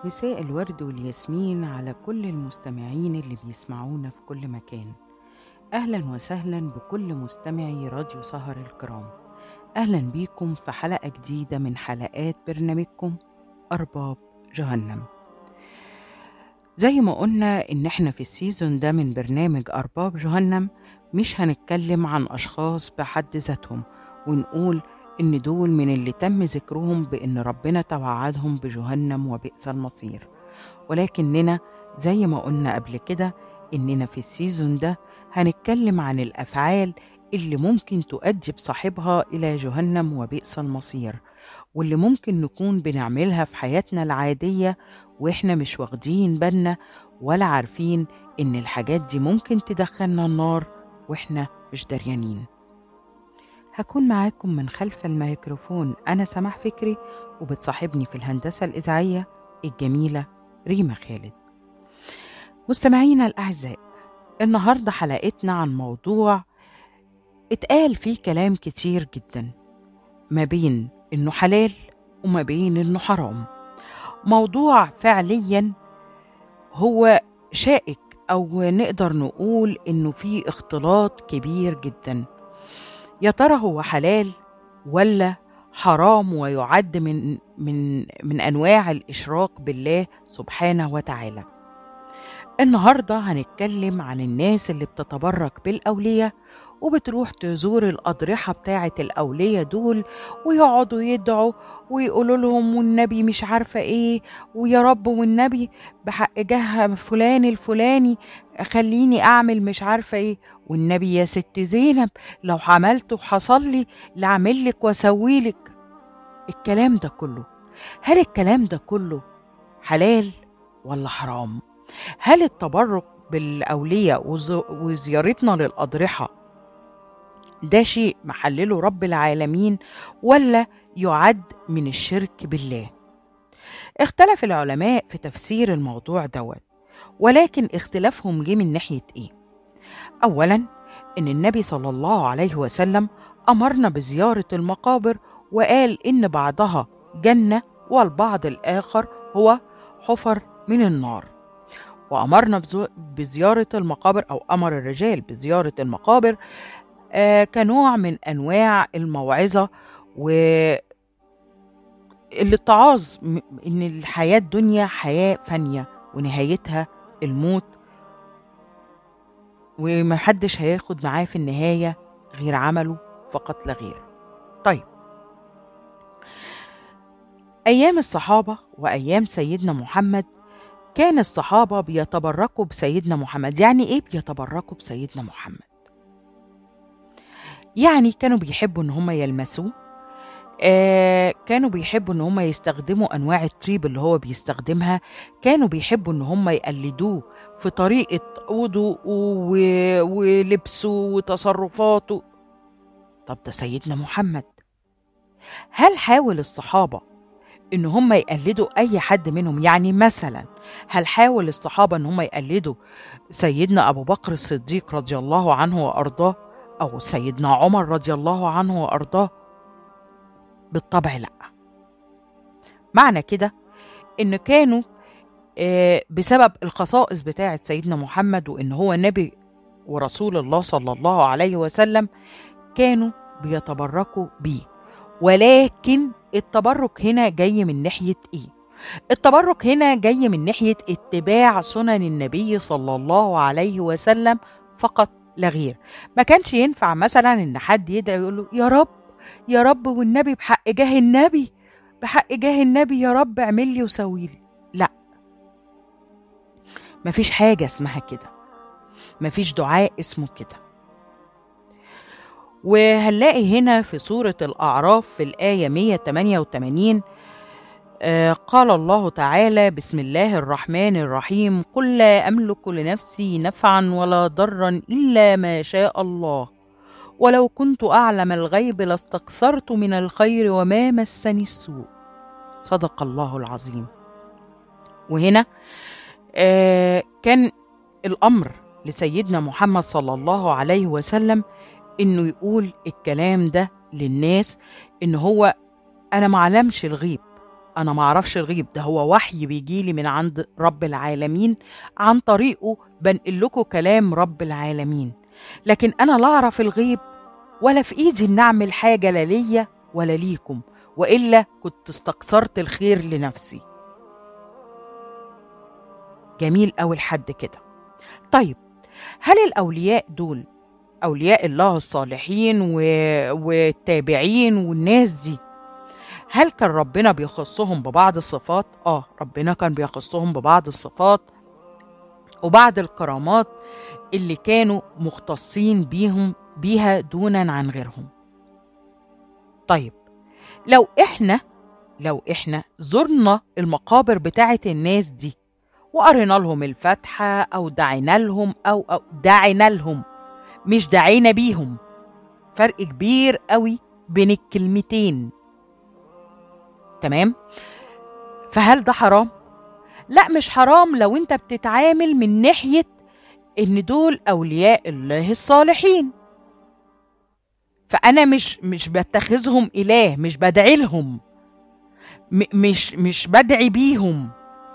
مساء الورد والياسمين على كل المستمعين اللي بيسمعونا في كل مكان أهلا وسهلا بكل مستمعي راديو سهر الكرام أهلا بيكم في حلقة جديدة من حلقات برنامجكم أرباب جهنم زي ما قلنا إن إحنا في السيزون ده من برنامج أرباب جهنم مش هنتكلم عن أشخاص بحد ذاتهم ونقول إن دول من اللي تم ذكرهم بإن ربنا توعدهم بجهنم وبئس المصير ولكننا زي ما قلنا قبل كده إننا في السيزون ده هنتكلم عن الأفعال اللي ممكن تؤدي بصاحبها إلى جهنم وبئس المصير واللي ممكن نكون بنعملها في حياتنا العادية وإحنا مش واخدين بالنا ولا عارفين إن الحاجات دي ممكن تدخلنا النار وإحنا مش دريانين هكون معاكم من خلف الميكروفون أنا سماح فكري وبتصاحبني في الهندسة الإذاعية الجميلة ريما خالد مستمعينا الأعزاء النهاردة حلقتنا عن موضوع اتقال فيه كلام كتير جدا ما بين إنه حلال وما بين إنه حرام موضوع فعليا هو شائك أو نقدر نقول إنه فيه اختلاط كبير جدا يا ترى هو حلال ولا حرام ويعد من من من انواع الاشراك بالله سبحانه وتعالى النهارده هنتكلم عن الناس اللي بتتبرك بالاولياء وبتروح تزور الأضرحة بتاعة الأولياء دول ويقعدوا يدعوا ويقولوا لهم والنبي مش عارفة إيه ويا رب والنبي بحق جه فلان الفلاني خليني أعمل مش عارفة إيه والنبي يا ست زينب لو عملت وحصل لي لأعمل لك وأسوي لك الكلام ده كله هل الكلام ده كله حلال ولا حرام؟ هل التبرك بالأولياء وزيارتنا للأضرحة ده شيء محلله رب العالمين ولا يعد من الشرك بالله اختلف العلماء في تفسير الموضوع دوت ولكن اختلافهم جه من ناحية ايه اولا ان النبي صلى الله عليه وسلم امرنا بزيارة المقابر وقال ان بعضها جنة والبعض الاخر هو حفر من النار وأمرنا بزيارة المقابر أو أمر الرجال بزيارة المقابر آه كنوع من أنواع الموعظة و الاتعاظ إن الحياة الدنيا حياة فانية ونهايتها الموت ومحدش هياخد معاه في النهاية غير عمله فقط لا غير طيب أيام الصحابة وأيام سيدنا محمد كان الصحابة بيتبركوا بسيدنا محمد يعني إيه بيتبركوا بسيدنا محمد يعني كانوا بيحبوا إن هم يلمسوه آه كانوا بيحبوا إن هم يستخدموا أنواع الطيب اللي هو بيستخدمها كانوا بيحبوا إن هم يقلدوه في طريقة وضوءه ولبسه وتصرفاته طب ده سيدنا محمد هل حاول الصحابة إن هم يقلدوا أي حد منهم يعني مثلا هل حاول الصحابة إن هم يقلدوا سيدنا أبو بكر الصديق رضي الله عنه وأرضاه أو سيدنا عمر رضي الله عنه وأرضاه بالطبع لأ معنى كده إن كانوا بسبب الخصائص بتاعة سيدنا محمد وإن هو نبي ورسول الله صلى الله عليه وسلم كانوا بيتبركوا بيه ولكن التبرك هنا جاي من ناحية إيه؟ التبرك هنا جاي من ناحية اتباع سنن النبي صلى الله عليه وسلم فقط لا غير ما كانش ينفع مثلا ان حد يدعي يقول له يا رب يا رب والنبي بحق جاه النبي بحق جاه النبي يا رب اعمل لي وسوي لي لا مفيش حاجة اسمها كده مفيش دعاء اسمه كده وهنلاقي هنا في سورة الأعراف في الآية 188 آه قال الله تعالى بسم الله الرحمن الرحيم قل لا أملك لنفسي نفعا ولا ضرا إلا ما شاء الله ولو كنت أعلم الغيب لاستكثرت من الخير وما مسني السوء صدق الله العظيم وهنا آه كان الأمر لسيدنا محمد صلى الله عليه وسلم إنه يقول الكلام ده للناس إن هو أنا معلمش الغيب انا ما اعرفش الغيب ده هو وحي بيجيلي من عند رب العالمين عن طريقه بنقل لكم كلام رب العالمين لكن انا لا اعرف الغيب ولا في ايدي ان اعمل حاجه لا ليا ولا ليكم والا كنت استكثرت الخير لنفسي جميل قوي لحد كده طيب هل الاولياء دول اولياء الله الصالحين و... والتابعين والناس دي هل كان ربنا بيخصهم ببعض الصفات اه ربنا كان بيخصهم ببعض الصفات وبعض الكرامات اللي كانوا مختصين بيهم بيها دونا عن غيرهم طيب لو احنا لو احنا زرنا المقابر بتاعت الناس دي وقرينا لهم الفاتحة أو دعينا لهم أو, أو دعينا لهم مش دعينا بيهم فرق كبير قوي بين الكلمتين تمام فهل ده حرام لا مش حرام لو انت بتتعامل من ناحية ان دول اولياء الله الصالحين فانا مش مش بتخذهم اله مش بدعي لهم مش مش بدعي بيهم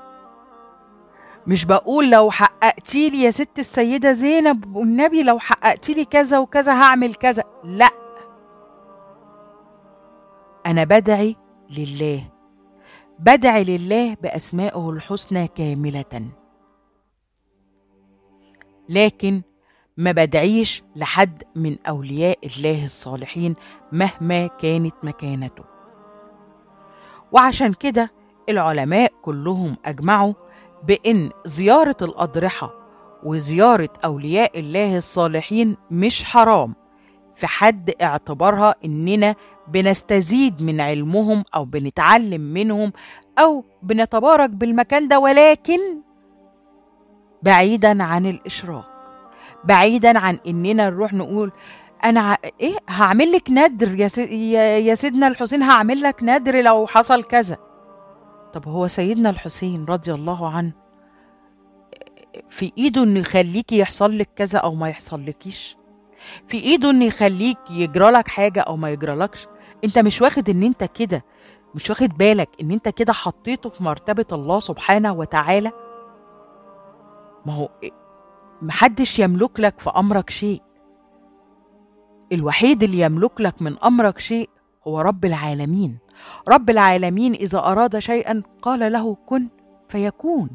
مش بقول لو حققتي لي يا ست السيدة زينب والنبي لو حققتي لي كذا وكذا هعمل كذا لا أنا بدعي لله بدعي لله بأسمائه الحسنى كاملة لكن ما بدعيش لحد من أولياء الله الصالحين مهما كانت مكانته وعشان كده العلماء كلهم أجمعوا بأن زيارة الأضرحة وزيارة أولياء الله الصالحين مش حرام في حد اعتبارها إننا بنستزيد من علمهم أو بنتعلم منهم أو بنتبارك بالمكان ده ولكن بعيدا عن الإشراك بعيدا عن إننا نروح نقول أنا ع... إيه هعمل لك ندر يا, س... يا... يا سيدنا الحسين هعمل لك ندر لو حصل كذا طب هو سيدنا الحسين رضي الله عنه في ايده انه يخليكي يحصل لك كذا او ما يحصل لكيش في ايده انه يخليك يجرى لك حاجه او ما يجرالكش انت مش واخد ان انت كده مش واخد بالك ان انت كده حطيته في مرتبه الله سبحانه وتعالى ما هو محدش يملك لك في امرك شيء الوحيد اللي يملك لك من امرك شيء هو رب العالمين رب العالمين اذا اراد شيئا قال له كن فيكون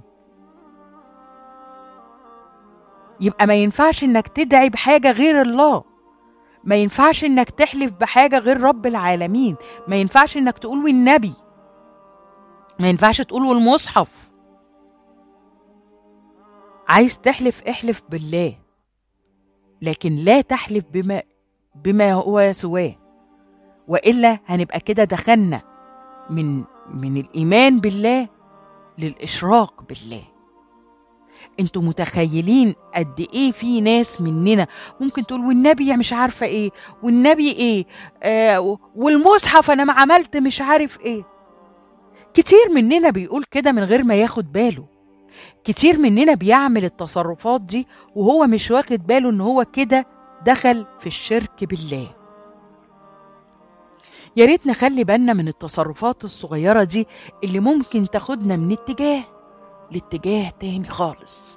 يبقى ما ينفعش انك تدعي بحاجه غير الله ما ينفعش انك تحلف بحاجه غير رب العالمين ما ينفعش انك تقول والنبي ما ينفعش تقول والمصحف عايز تحلف احلف بالله لكن لا تحلف بما بما هو سواه والا هنبقى كده دخلنا من من الايمان بالله للاشراك بالله انتوا متخيلين قد ايه في ناس مننا ممكن تقول والنبي مش عارفه ايه والنبي ايه آه والمصحف انا ما عملت مش عارف ايه كتير مننا بيقول كده من غير ما ياخد باله كتير مننا بيعمل التصرفات دي وهو مش واخد باله ان هو كده دخل في الشرك بالله يا ريت نخلي بالنا من التصرفات الصغيرة دي اللي ممكن تاخدنا من اتجاه لاتجاه تاني خالص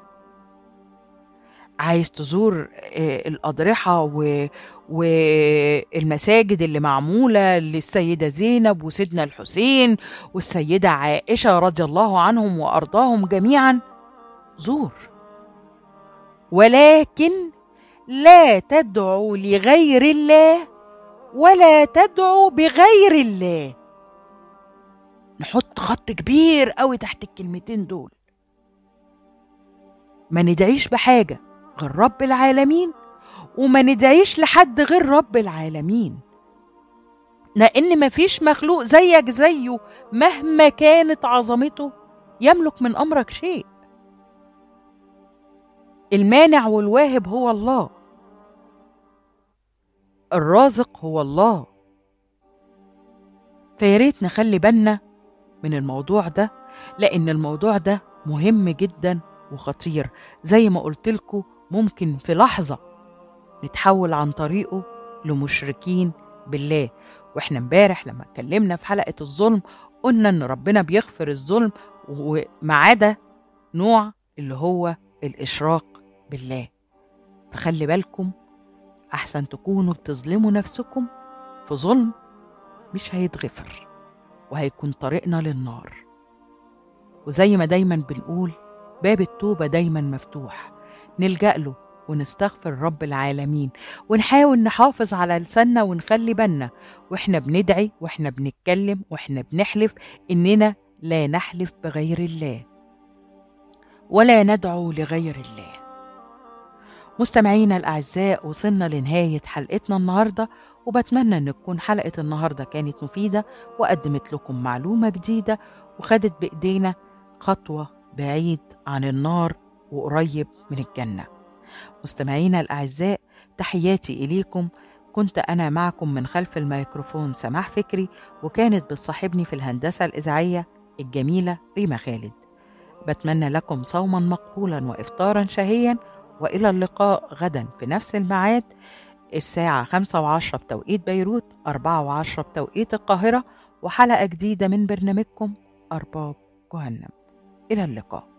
عايز تزور الأضرحة و... والمساجد اللي معمولة للسيدة زينب وسيدنا الحسين والسيدة عائشة رضي الله عنهم وأرضاهم جميعا زور ولكن لا تدعو لغير الله ولا تدعو بغير الله نحط خط كبير قوي تحت الكلمتين دول ما ندعيش بحاجة غير رب العالمين وما ندعيش لحد غير رب العالمين لأن مفيش مخلوق زيك زيه مهما كانت عظمته يملك من أمرك شيء المانع والواهب هو الله الرازق هو الله فياريت نخلي بالنا من الموضوع ده لأن الموضوع ده مهم جدا وخطير زي ما قلت لكم ممكن في لحظة نتحول عن طريقه لمشركين بالله واحنا امبارح لما اتكلمنا في حلقة الظلم قلنا ان ربنا بيغفر الظلم وما عدا نوع اللي هو الإشراك بالله فخلي بالكم أحسن تكونوا بتظلموا نفسكم في ظلم مش هيتغفر وهيكون طريقنا للنار وزي ما دايما بنقول باب التوبة دايما مفتوح نلجأ له ونستغفر رب العالمين ونحاول نحافظ على لساننا ونخلي بالنا واحنا بندعي واحنا بنتكلم واحنا بنحلف اننا لا نحلف بغير الله ولا ندعو لغير الله مستمعينا الأعزاء وصلنا لنهاية حلقتنا النهاردة وبتمنى أن تكون حلقة النهاردة كانت مفيدة وقدمت لكم معلومة جديدة وخدت بإيدينا خطوة بعيد عن النار وقريب من الجنة مستمعينا الأعزاء تحياتي إليكم كنت أنا معكم من خلف الميكروفون سماح فكري وكانت بتصاحبني في الهندسة الإذاعية الجميلة ريما خالد بتمنى لكم صوما مقبولا وإفطارا شهيا وإلى اللقاء غدا في نفس الميعاد الساعة خمسة وعشرة بتوقيت بيروت أربعة وعشرة بتوقيت القاهرة وحلقة جديدة من برنامجكم أرباب جهنم إلى اللقاء